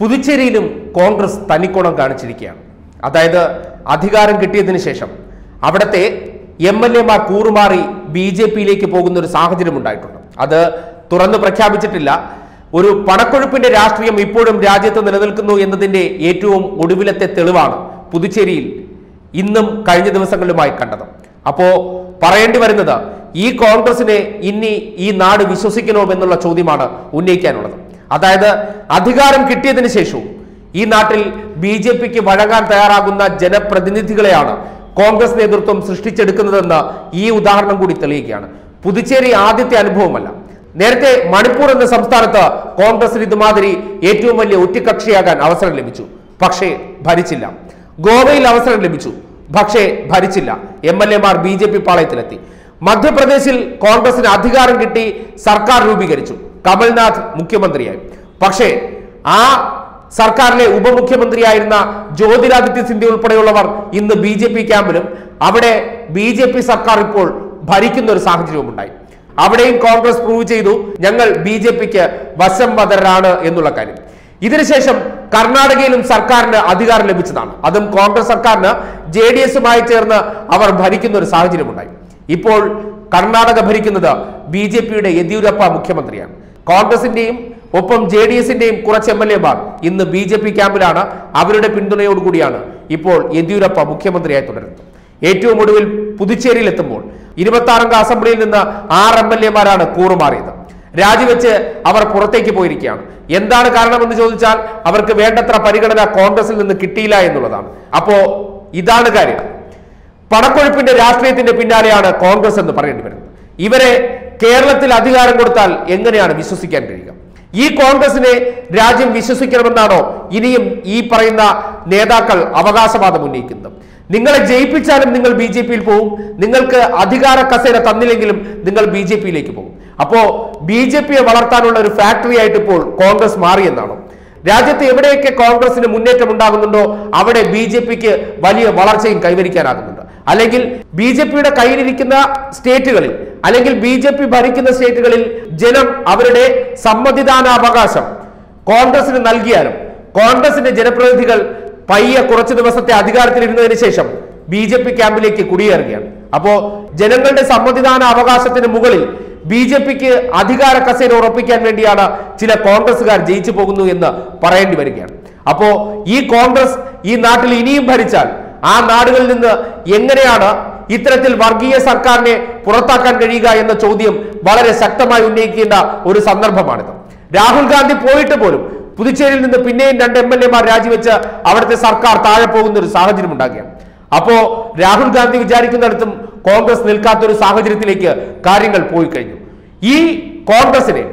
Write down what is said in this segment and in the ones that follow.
പുതുച്ചേരിയിലും കോൺഗ്രസ് തനിക്കോണം കാണിച്ചിരിക്കുകയാണ് അതായത് അധികാരം കിട്ടിയതിനു ശേഷം അവിടുത്തെ എം എൽ എമാർ കൂറുമാറി ബി ജെ പിയിലേക്ക് പോകുന്ന ഒരു സാഹചര്യം ഉണ്ടായിട്ടുണ്ട് അത് തുറന്നു പ്രഖ്യാപിച്ചിട്ടില്ല ഒരു പണക്കൊഴുപ്പിന്റെ രാഷ്ട്രീയം ഇപ്പോഴും രാജ്യത്ത് നിലനിൽക്കുന്നു എന്നതിന്റെ ഏറ്റവും ഒടുവിലത്തെ തെളിവാണ് പുതുച്ചേരിയിൽ ഇന്നും കഴിഞ്ഞ ദിവസങ്ങളിലുമായി കണ്ടത് അപ്പോ പറയേണ്ടി വരുന്നത് ഈ കോൺഗ്രസിനെ ഇനി ഈ നാട് വിശ്വസിക്കണോ എന്നുള്ള ചോദ്യമാണ് ഉന്നയിക്കാനുള്ളത് അതായത് അധികാരം കിട്ടിയതിനു ശേഷവും ഈ നാട്ടിൽ ബി ജെ പിക്ക് വഴങ്ങാൻ തയ്യാറാകുന്ന ജനപ്രതിനിധികളെയാണ് കോൺഗ്രസ് നേതൃത്വം സൃഷ്ടിച്ചെടുക്കുന്നതെന്ന് ഈ ഉദാഹരണം കൂടി തെളിയിക്കുകയാണ് പുതുച്ചേരി ആദ്യത്തെ അനുഭവമല്ല നേരത്തെ മണിപ്പൂർ എന്ന സംസ്ഥാനത്ത് കോൺഗ്രസിന് ഇതുമാതിരി ഏറ്റവും വലിയ ഒറ്റക്കക്ഷിയാകാൻ അവസരം ലഭിച്ചു പക്ഷേ ഭരിച്ചില്ല ഗോവയിൽ അവസരം ലഭിച്ചു പക്ഷേ ഭരിച്ചില്ല എം എൽ എമാർ ബി ജെ പി പാളയത്തിലെത്തി മധ്യപ്രദേശിൽ കോൺഗ്രസിന് അധികാരം കിട്ടി സർക്കാർ രൂപീകരിച്ചു കമൽനാഥ് മുഖ്യമന്ത്രിയായി പക്ഷേ ആ സർക്കാരിലെ ഉപമുഖ്യമന്ത്രിയായിരുന്ന ജ്യോതിരാദിത്യ സിന്ധ്യ ഉൾപ്പെടെയുള്ളവർ ഇന്ന് ബി ജെ പി ക്യാമ്പിലും അവിടെ ബി ജെ പി സർക്കാർ ഇപ്പോൾ ഭരിക്കുന്ന ഒരു സാഹചര്യവും ഉണ്ടായി അവിടെയും കോൺഗ്രസ് പ്രൂവ് ചെയ്തു ഞങ്ങൾ ബി ജെ പിക്ക് വശംവദരാണ് എന്നുള്ള കാര്യം ഇതിനുശേഷം കർണാടകയിലും സർക്കാരിന് അധികാരം ലഭിച്ചതാണ് അതും കോൺഗ്രസ് സർക്കാരിന് ജെ ഡി എസുമായി ചേർന്ന് അവർ ഭരിക്കുന്ന ഒരു സാഹചര്യമുണ്ടായി ഇപ്പോൾ കർണാടക ഭരിക്കുന്നത് ബി ജെ പിയുടെ യെദ്യൂരപ്പ മുഖ്യമന്ത്രിയാണ് കോൺഗ്രസിന്റെയും ഒപ്പം ജെ ഡി എസിന്റെയും കുറച്ച് എം എൽ എമാർ ഇന്ന് ബി ജെ പി ക്യാമ്പിലാണ് അവരുടെ പിന്തുണയോടുകൂടിയാണ് ഇപ്പോൾ യെദ്യൂരപ്പ മുഖ്യമന്ത്രിയായി തുടരുന്നത് ഏറ്റവും ഒടുവിൽ പുതുച്ചേരിയിൽ എത്തുമ്പോൾ ഇരുപത്തി ആറംഗ അസംബ്ലിയിൽ നിന്ന് ആറ് എം എൽ എമാരാണ് കൂറുമാറിയത് രാജിവെച്ച് അവർ പുറത്തേക്ക് പോയിരിക്കുകയാണ് എന്താണ് കാരണമെന്ന് ചോദിച്ചാൽ അവർക്ക് വേണ്ടത്ര പരിഗണന കോൺഗ്രസിൽ നിന്ന് കിട്ടിയില്ല എന്നുള്ളതാണ് അപ്പോ ഇതാണ് കാര്യം പണക്കൊഴുപ്പിന്റെ രാഷ്ട്രീയത്തിന്റെ പിന്നാലെയാണ് കോൺഗ്രസ് എന്ന് പറയേണ്ടി വരുന്നത് ഇവരെ കേരളത്തിൽ അധികാരം കൊടുത്താൽ എങ്ങനെയാണ് വിശ്വസിക്കാൻ കഴിയുക ഈ കോൺഗ്രസിനെ രാജ്യം വിശ്വസിക്കണമെന്നാണോ ഇനിയും ഈ പറയുന്ന നേതാക്കൾ അവകാശവാദം ഉന്നയിക്കുന്നത് നിങ്ങളെ ജയിപ്പിച്ചാലും നിങ്ങൾ ബി ജെ പിയിൽ പോകും നിങ്ങൾക്ക് അധികാര കസേര തന്നില്ലെങ്കിലും നിങ്ങൾ ബി ജെ പിയിലേക്ക് പോകും അപ്പോ ബി ജെ പിയെ വളർത്താനുള്ള ഒരു ഫാക്ടറി ആയിട്ട് ഇപ്പോൾ കോൺഗ്രസ് മാറിയെന്നാണോ രാജ്യത്ത് എവിടെയൊക്കെ കോൺഗ്രസിന് മുന്നേറ്റം ഉണ്ടാകുന്നുണ്ടോ അവിടെ ബി ജെ പിക്ക് വലിയ വളർച്ചയും കൈവരിക്കാനാകുന്നുണ്ട് അല്ലെങ്കിൽ ബി ജെ പിയുടെ കയ്യിലിരിക്കുന്ന സ്റ്റേറ്റുകളിൽ അല്ലെങ്കിൽ ബി ജെ പി ഭരിക്കുന്ന സ്റ്റേറ്റുകളിൽ ജനം അവരുടെ സമ്മതിദാനാവകാശം കോൺഗ്രസിന് നൽകിയാലും കോൺഗ്രസിന്റെ ജനപ്രതിനിധികൾ പയ്യെ കുറച്ചു ദിവസത്തെ അധികാരത്തിലിരുന്നതിന് ശേഷം ബി ജെ പി ക്യാമ്പിലേക്ക് കുടിയേറുകയാണ് അപ്പോ ജനങ്ങളുടെ സമ്മതിദാന അവകാശത്തിന് മുകളിൽ ബി ജെ പിക്ക് അധികാര കസേര ഉറപ്പിക്കാൻ വേണ്ടിയാണ് ചില കോൺഗ്രസുകാർ ജയിച്ചു പോകുന്നു എന്ന് പറയേണ്ടി വരികയാണ് അപ്പോ ഈ കോൺഗ്രസ് ഈ നാട്ടിൽ ഇനിയും ഭരിച്ചാൽ ആ നാടുകളിൽ നിന്ന് എങ്ങനെയാണ് ഇത്തരത്തിൽ വർഗീയ സർക്കാരിനെ പുറത്താക്കാൻ കഴിയുക എന്ന ചോദ്യം വളരെ ശക്തമായി ഉന്നയിക്കേണ്ട ഒരു സന്ദർഭമാണിത് രാഹുൽ ഗാന്ധി പോയിട്ട് പോലും പുതുച്ചേരിയിൽ നിന്ന് പിന്നെയും രണ്ട് എം എൽ എമാർ രാജിവെച്ച് അവിടുത്തെ സർക്കാർ താഴെ പോകുന്ന ഒരു സാഹചര്യം ഉണ്ടാകുകയാണ് അപ്പോ രാഹുൽ ഗാന്ധി വിചാരിക്കുന്നിടത്തും കോൺഗ്രസ് നിൽക്കാത്ത ഒരു സാഹചര്യത്തിലേക്ക് കാര്യങ്ങൾ പോയി കഴിഞ്ഞു ഈ കോൺഗ്രസിനെ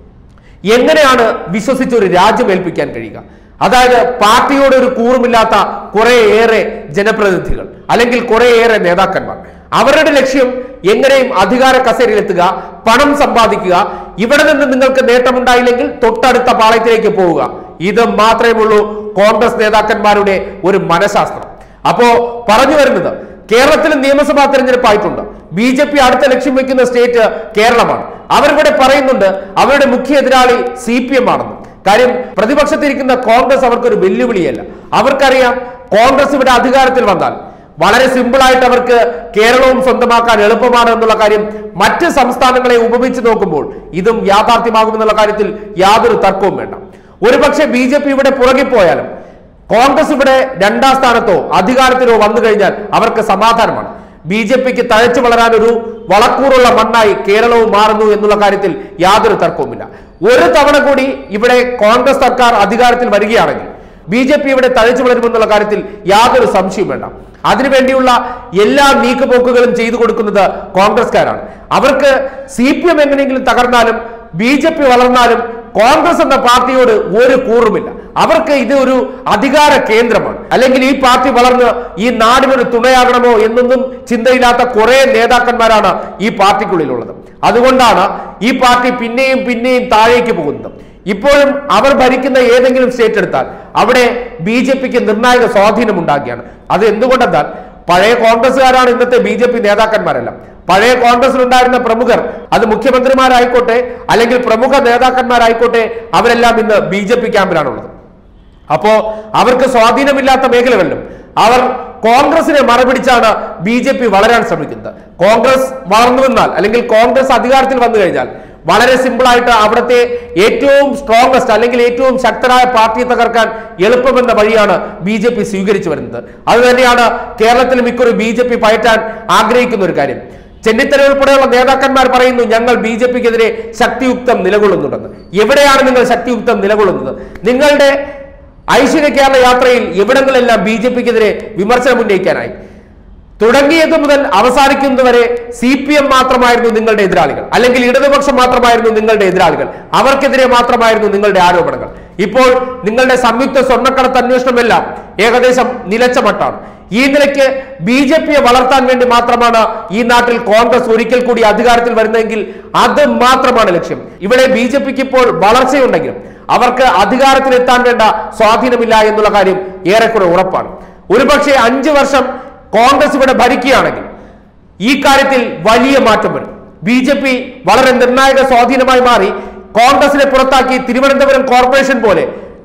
എങ്ങനെയാണ് വിശ്വസിച്ച് ഒരു രാജ്യം ഏൽപ്പിക്കാൻ കഴിയുക അതായത് പാർട്ടിയോട് ഒരു കൂറുമില്ലാത്ത കുറേയേറെ ജനപ്രതിനിധികൾ അല്ലെങ്കിൽ കുറേയേറെ നേതാക്കന്മാർ അവരുടെ ലക്ഷ്യം എങ്ങനെയും അധികാര കസേരയിലെത്തുക പണം സമ്പാദിക്കുക ഇവിടെ നിന്ന് നിങ്ങൾക്ക് നേട്ടമുണ്ടായില്ലെങ്കിൽ തൊട്ടടുത്ത പാളയത്തിലേക്ക് പോവുക ഇത് മാത്രമേ ഉള്ളൂ കോൺഗ്രസ് നേതാക്കന്മാരുടെ ഒരു മനഃശാസ്ത്രം അപ്പോ പറഞ്ഞു വരുന്നത് കേരളത്തിൽ നിയമസഭാ തെരഞ്ഞെടുപ്പായിട്ടുണ്ട് ബി ജെ പി അടുത്ത ലക്ഷ്യം വെക്കുന്ന സ്റ്റേറ്റ് കേരളമാണ് അവരിവിടെ പറയുന്നുണ്ട് അവരുടെ മുഖ്യ എതിരാളി സി പി എം ആണെന്ന് കാര്യം പ്രതിപക്ഷത്തിരിക്കുന്ന കോൺഗ്രസ് അവർക്കൊരു വെല്ലുവിളിയല്ല അവർക്കറിയാം കോൺഗ്രസ് ഇവിടെ അധികാരത്തിൽ വന്നാൽ വളരെ സിമ്പിളായിട്ട് അവർക്ക് കേരളവും സ്വന്തമാക്കാൻ എളുപ്പമാണ് എന്നുള്ള കാര്യം മറ്റ് സംസ്ഥാനങ്ങളെ ഉപമിച്ച് നോക്കുമ്പോൾ ഇതും യാഥാർത്ഥ്യമാകുമെന്നുള്ള കാര്യത്തിൽ യാതൊരു തർക്കവും വേണ്ട ഒരുപക്ഷെ ബി ജെ പി ഇവിടെ പുറകെ പോയാലും കോൺഗ്രസ് ഇവിടെ രണ്ടാം സ്ഥാനത്തോ അധികാരത്തിലോ വന്നു കഴിഞ്ഞാൽ അവർക്ക് സമാധാനമാണ് ബി ജെ പിക്ക് തഴച്ചു വളരാൻ ഒരു വളക്കൂറുള്ള മണ്ണായി കേരളവും മാറുന്നു എന്നുള്ള കാര്യത്തിൽ യാതൊരു തർക്കവുമില്ല ഒരു തവണ കൂടി ഇവിടെ കോൺഗ്രസ് സർക്കാർ അധികാരത്തിൽ വരികയാണെങ്കിൽ ബി ജെ പി ഇവിടെ തഴച്ചു വളരുമെന്നുള്ള കാര്യത്തിൽ യാതൊരു സംശയവും വേണ്ട അതിനുവേണ്ടിയുള്ള എല്ലാ നീക്കുപോക്കുകളും ചെയ്തു കൊടുക്കുന്നത് കോൺഗ്രസ്കാരാണ് അവർക്ക് സി പി എം എങ്ങനെയെങ്കിലും തകർന്നാലും ബി ജെ പി വളർന്നാലും കോൺഗ്രസ് എന്ന പാർട്ടിയോട് ഒരു കൂറുമില്ല അവർക്ക് ഇത് ഒരു അധികാര കേന്ദ്രമാണ് അല്ലെങ്കിൽ ഈ പാർട്ടി വളർന്ന് ഈ നാടിനൊരു തുണയാകണമോ എന്നൊന്നും ചിന്തയില്ലാത്ത കുറെ നേതാക്കന്മാരാണ് ഈ പാർട്ടിക്കുള്ളിലുള്ളത് അതുകൊണ്ടാണ് ഈ പാർട്ടി പിന്നെയും പിന്നെയും താഴേക്ക് പോകുന്നത് ഇപ്പോഴും അവർ ഭരിക്കുന്ന ഏതെങ്കിലും സ്റ്റേറ്റ് എടുത്താൽ അവിടെ ബി ജെ പിക്ക് നിർണായക സ്വാധീനം ഉണ്ടാകുകയാണ് അത് എന്തുകൊണ്ടെന്നാൽ പഴയ കോൺഗ്രസ്സുകാരാണ് ഇന്നത്തെ ബി ജെ പി നേതാക്കന്മാരെല്ലാം പഴയ കോൺഗ്രസിലുണ്ടായിരുന്ന പ്രമുഖർ അത് മുഖ്യമന്ത്രിമാരായിക്കോട്ടെ അല്ലെങ്കിൽ പ്രമുഖ നേതാക്കന്മാരായിക്കോട്ടെ അവരെല്ലാം ഇന്ന് ബി ജെ പി ക്യാമ്പിലാണുള്ളത് അപ്പോ അവർക്ക് സ്വാധീനമില്ലാത്ത മേഖലകളിലും അവർ കോൺഗ്രസിനെ മറപിടിച്ചാണ് ബി ജെ പി വളരാൻ ശ്രമിക്കുന്നത് കോൺഗ്രസ് വളർന്നു വന്നാൽ അല്ലെങ്കിൽ കോൺഗ്രസ് അധികാരത്തിൽ വന്നു കഴിഞ്ഞാൽ വളരെ സിമ്പിൾ ആയിട്ട് അവിടുത്തെ ഏറ്റവും സ്ട്രോങ്സ്റ്റ് അല്ലെങ്കിൽ ഏറ്റവും ശക്തരായ പാർട്ടിയെ തകർക്കാൻ എളുപ്പമെന്ന വഴിയാണ് ബി ജെ പി സ്വീകരിച്ചു വരുന്നത് അത് തന്നെയാണ് കേരളത്തിൽ മിക്കൊരു ബി ജെ പി പയറ്റാൻ ആഗ്രഹിക്കുന്ന ഒരു കാര്യം ചെന്നിത്തല ഉൾപ്പെടെയുള്ള നേതാക്കന്മാർ പറയുന്നു ഞങ്ങൾ ബി ജെ പിക്കെതിരെ ശക്തിയുക്തം നിലകൊള്ളുന്നുണ്ടെന്ന് എവിടെയാണ് നിങ്ങൾ ശക്തിയുക്തം നിലകൊള്ളുന്നത് നിങ്ങളുടെ ഐശ്വര്യ കേരള യാത്രയിൽ എവിടങ്ങളെല്ലാം ബി ജെ പിക്കെതിരെ വിമർശനം ഉന്നയിക്കാനായി തുടങ്ങിയത് മുതൽ അവസാനിക്കുന്നത് വരെ സി പി എം മാത്രമായിരുന്നു നിങ്ങളുടെ എതിരാളികൾ അല്ലെങ്കിൽ ഇടതുപക്ഷം മാത്രമായിരുന്നു നിങ്ങളുടെ എതിരാളികൾ അവർക്കെതിരെ മാത്രമായിരുന്നു നിങ്ങളുടെ ആരോപണങ്ങൾ ഇപ്പോൾ നിങ്ങളുടെ സംയുക്ത സ്വർണ്ണക്കടത്ത് അന്വേഷണമെല്ലാം ഏകദേശം നിലച്ച മട്ടാണ് ഈ നിലയ്ക്ക് ബി ജെ പിയെ വളർത്താൻ വേണ്ടി മാത്രമാണ് ഈ നാട്ടിൽ കോൺഗ്രസ് ഒരിക്കൽ കൂടി അധികാരത്തിൽ വരുന്നതെങ്കിൽ അത് മാത്രമാണ് ലക്ഷ്യം ഇവിടെ ബി ജെ പിക്ക് ഇപ്പോൾ വളർച്ചയുണ്ടെങ്കിലും അവർക്ക് അധികാരത്തിലെത്താൻ വേണ്ട സ്വാധീനമില്ല എന്നുള്ള കാര്യം ഏറെക്കുറെ ഉറപ്പാണ് ഒരുപക്ഷെ അഞ്ചു വർഷം കോൺഗ്രസ് ഇവിടെ ഭരിക്കുകയാണെങ്കിൽ ഈ കാര്യത്തിൽ വലിയ മാറ്റം വരും ബി ജെ പി വളരെ നിർണായക സ്വാധീനമായി മാറി കോൺഗ്രസിനെ പുറത്താക്കി തിരുവനന്തപുരം കോർപ്പറേഷൻ പോലെ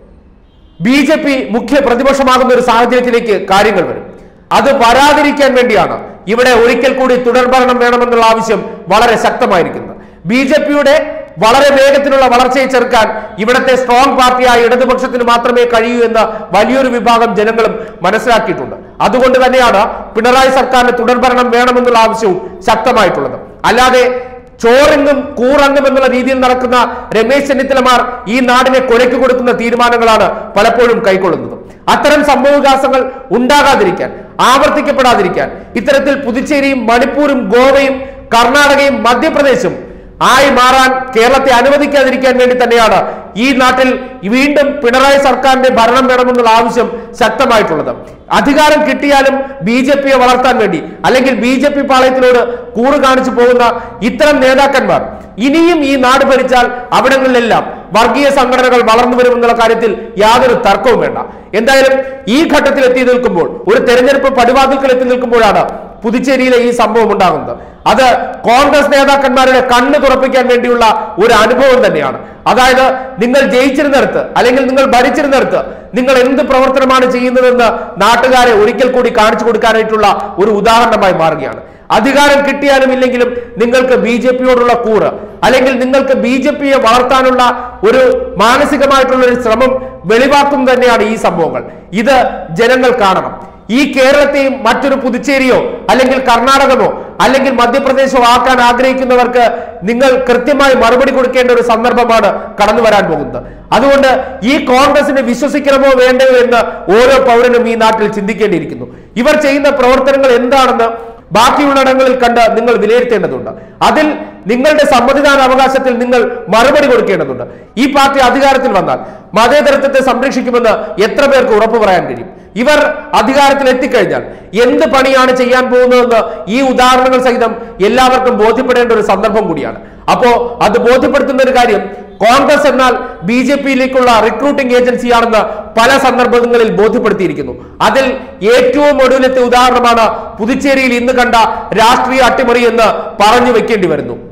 ബി ജെ പി മുഖ്യ പ്രതിപക്ഷമാകുന്ന ഒരു സാഹചര്യത്തിലേക്ക് കാര്യങ്ങൾ വരും അത് വരാതിരിക്കാൻ വേണ്ടിയാണ് ഇവിടെ ഒരിക്കൽ കൂടി തുടർഭരണം വേണമെന്നുള്ള ആവശ്യം വളരെ ശക്തമായിരിക്കുന്നത് ബി ജെ പിയുടെ വളരെ വേഗത്തിലുള്ള വളർച്ചയെ ചെറുക്കാൻ ഇവിടത്തെ സ്ട്രോങ് പാർട്ടിയായ ഇടതുപക്ഷത്തിന് മാത്രമേ കഴിയൂ എന്ന് വലിയൊരു വിഭാഗം ജനങ്ങളും മനസ്സിലാക്കിയിട്ടുണ്ട് അതുകൊണ്ട് തന്നെയാണ് പിണറായി സർക്കാരിന് തുടർഭരണം വേണമെന്നുള്ള ആവശ്യവും ശക്തമായിട്ടുള്ളത് അല്ലാതെ ചോറിങ്ങും കൂറങ്ങും എന്നുള്ള രീതിയിൽ നടക്കുന്ന രമേശ് ചെന്നിത്തലമാർ ഈ നാടിനെ കൊലയ്ക്ക് കൊടുക്കുന്ന തീരുമാനങ്ങളാണ് പലപ്പോഴും കൈക്കൊള്ളുന്നത് അത്തരം സംഭവവികാസങ്ങൾ ഉണ്ടാകാതിരിക്കാൻ ആവർത്തിക്കപ്പെടാതിരിക്കാൻ ഇത്തരത്തിൽ പുതുച്ചേരിയും മണിപ്പൂരും ഗോവയും കർണാടകയും മധ്യപ്രദേശും ആയി മാറാൻ കേരളത്തെ അനുവദിക്കാതിരിക്കാൻ വേണ്ടി തന്നെയാണ് ഈ നാട്ടിൽ വീണ്ടും പിണറായി സർക്കാരിന്റെ ഭരണം വേണമെന്നുള്ള ആവശ്യം ശക്തമായിട്ടുള്ളത് അധികാരം കിട്ടിയാലും ബി ജെ പിയെ വളർത്താൻ വേണ്ടി അല്ലെങ്കിൽ ബി ജെ പി പാളയത്തിനോട് കൂറ് കാണിച്ചു പോകുന്ന ഇത്തരം നേതാക്കന്മാർ ഇനിയും ഈ നാട് ഭരിച്ചാൽ അവിടങ്ങളിലെല്ലാം വർഗീയ സംഘടനകൾ വളർന്നു വരുമെന്നുള്ള കാര്യത്തിൽ യാതൊരു തർക്കവും വേണ്ട എന്തായാലും ഈ ഘട്ടത്തിൽ എത്തി നിൽക്കുമ്പോൾ ഒരു തെരഞ്ഞെടുപ്പ് പടിവാതിൽക്കൽ എത്തി നിൽക്കുമ്പോഴാണ് പുതുച്ചേരിയിലെ ഈ സംഭവം ഉണ്ടാകുന്നത് അത് കോൺഗ്രസ് നേതാക്കന്മാരുടെ കണ്ണ് തുറപ്പിക്കാൻ വേണ്ടിയുള്ള ഒരു അനുഭവം തന്നെയാണ് അതായത് നിങ്ങൾ ജയിച്ചിരുന്നിടത്ത് അല്ലെങ്കിൽ നിങ്ങൾ ഭരിച്ചിരുന്നിടത്ത് നിങ്ങൾ എന്ത് പ്രവർത്തനമാണ് ചെയ്യുന്നതെന്ന് നാട്ടുകാരെ ഒരിക്കൽ കൂടി കാണിച്ചു കൊടുക്കാനായിട്ടുള്ള ഒരു ഉദാഹരണമായി മാറുകയാണ് അധികാരം കിട്ടിയാലും ഇല്ലെങ്കിലും നിങ്ങൾക്ക് ബി ജെ പിയോടുള്ള കൂറ് അല്ലെങ്കിൽ നിങ്ങൾക്ക് ബി ജെ പിയെ വളർത്താനുള്ള ഒരു മാനസികമായിട്ടുള്ള ഒരു ശ്രമം വെളിവാക്കും തന്നെയാണ് ഈ സംഭവങ്ങൾ ഇത് ജനങ്ങൾ കാണണം ഈ കേരളത്തെയും മറ്റൊരു പുതുച്ചേരിയോ അല്ലെങ്കിൽ കർണാടകമോ അല്ലെങ്കിൽ മധ്യപ്രദേശോ ആക്കാൻ ആഗ്രഹിക്കുന്നവർക്ക് നിങ്ങൾ കൃത്യമായി മറുപടി കൊടുക്കേണ്ട ഒരു സന്ദർഭമാണ് കടന്നു വരാൻ പോകുന്നത് അതുകൊണ്ട് ഈ കോൺഗ്രസിനെ വിശ്വസിക്കണമോ വേണ്ടയോ എന്ന് ഓരോ പൗരനും ഈ നാട്ടിൽ ചിന്തിക്കേണ്ടിയിരിക്കുന്നു ഇവർ ചെയ്യുന്ന പ്രവർത്തനങ്ങൾ എന്താണെന്ന് ബാക്കിയുള്ളിടങ്ങളിൽ കണ്ട് നിങ്ങൾ വിലയിരുത്തേണ്ടതുണ്ട് അതിൽ നിങ്ങളുടെ സമ്മതിദാന അവകാശത്തിൽ നിങ്ങൾ മറുപടി കൊടുക്കേണ്ടതുണ്ട് ഈ പാർട്ടി അധികാരത്തിൽ വന്നാൽ മതേതരത്വത്തെ സംരക്ഷിക്കുമെന്ന് എത്ര പേർക്ക് ഉറപ്പു പറയാൻ കഴിയും ഇവർ അധികാരത്തിൽ എത്തിക്കഴിഞ്ഞാൽ എന്ത് പണിയാണ് ചെയ്യാൻ പോകുന്നതെന്ന് ഈ ഉദാഹരണങ്ങൾ സഹിതം എല്ലാവർക്കും ബോധ്യപ്പെടേണ്ട ഒരു സന്ദർഭം കൂടിയാണ് അപ്പോ അത് ബോധ്യപ്പെടുത്തുന്ന ഒരു കാര്യം കോൺഗ്രസ് എന്നാൽ ബി ജെ പിയിലേക്കുള്ള റിക്രൂട്ടിംഗ് ഏജൻസിയാണെന്ന് പല സന്ദർഭങ്ങളിൽ ബോധ്യപ്പെടുത്തിയിരിക്കുന്നു അതിൽ ഏറ്റവും ഒടുവിലത്തെ ഉദാഹരണമാണ് പുതുച്ചേരിയിൽ ഇന്ന് കണ്ട രാഷ്ട്രീയ അട്ടിമറി എന്ന് പറഞ്ഞു വെക്കേണ്ടി വരുന്നു